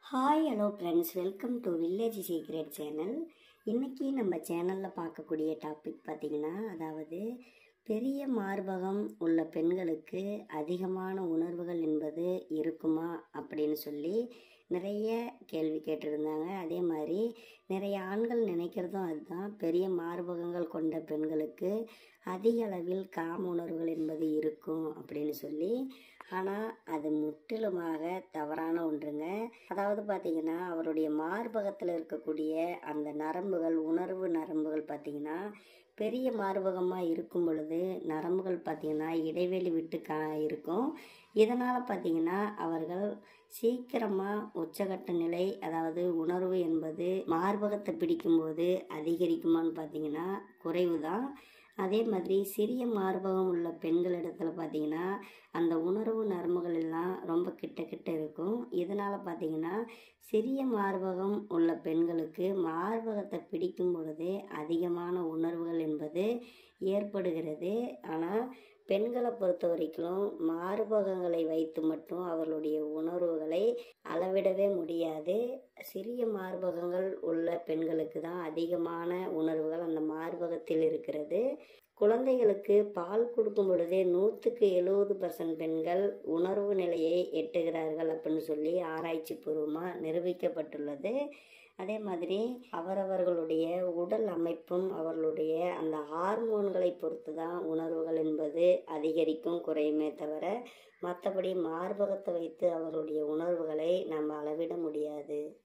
hi hello friends welcome to village secret channel இன்றைக்கி நம்ம சேனலில் பார்க்கக்கூடிய டாபிக் பார்த்திங்கன்னா அதாவது பெரிய மார்பகம் உள்ள பெண்களுக்கு அதிகமான உணர்வுகள் என்பது இருக்குமா அப்படின்னு சொல்லி நிறைய கேள்வி கேட்டிருந்தாங்க அதே மாதிரி நிறைய ஆண்கள் நினைக்கிறதும் அதுதான் பெரிய மார்பகங்கள் கொண்ட பெண்களுக்கு அதிக அளவில் காம உணர்வுகள் என்பது இருக்கும் அப்படின்னு சொல்லி ஆனால் அது முற்றிலுமாக தவறான ஒன்றுங்க அதாவது பார்த்தீங்கன்னா அவருடைய மார்பகத்தில் இருக்கக்கூடிய அந்த நரம்புகள் உணர்வு நரம்புகள் பார்த்தீங்கன்னா பெரிய மார்பகமாக இருக்கும் பொழுது நரம்புகள் பார்த்திங்கன்னா இடைவெளி விட்டு கா இருக்கும் இதனால் பார்த்திங்கன்னா அவர்கள் சீக்கிரமாக உச்சகட்ட நிலை அதாவது உணர்வு என்பது மார்பகத்தை பிடிக்கும்போது அதிகரிக்குமான்னு பார்த்தீங்கன்னா குறைவு தான் அதே மாதிரி சிறிய மார்பகம் உள்ள பெண்களிடத்துல பார்த்தீங்கன்னா அந்த உணர்வு நரம்புகள் எல்லாம் ரொம்ப கிட்ட கிட்ட இருக்கும் இதனால் பார்த்தீங்கன்னா சிறிய மார்பகம் உள்ள பெண்களுக்கு மார்பகத்தை பிடிக்கும் பொழுது அதிகமான உணர்வுகள் என்பது ஏற்படுகிறது ஆனால் பெண்களை பொறுத்த வரைக்கும் மார்பகங்களை வைத்து மட்டும் அவர்களுடைய உணர்வுகளை அளவிடவே முடியாது சிறிய மார்பகங்கள் உள்ள பெண்களுக்கு தான் அதிகமான உணர்வுகள் அந்த மார்பகத்தில் இருக்கிறது குழந்தைகளுக்கு பால் கொடுக்கும் பொழுதே நூற்றுக்கு எழுபது பர்சன்ட் பெண்கள் உணர்வு நிலையை எட்டுகிறார்கள் அப்படின்னு சொல்லி ஆராய்ச்சி பூர்வமாக நிரூபிக்கப்பட்டுள்ளது அதே மாதிரி அவரவர்களுடைய உடல் அமைப்பும் அவர்களுடைய அந்த ஹார்மோன்களை பொறுத்து தான் உணர்வுகள் என்பது அதிகரிக்கும் குறையுமே தவிர மற்றபடி மார்பகத்தை வைத்து அவருடைய உணர்வுகளை நம்ம அளவிட முடியாது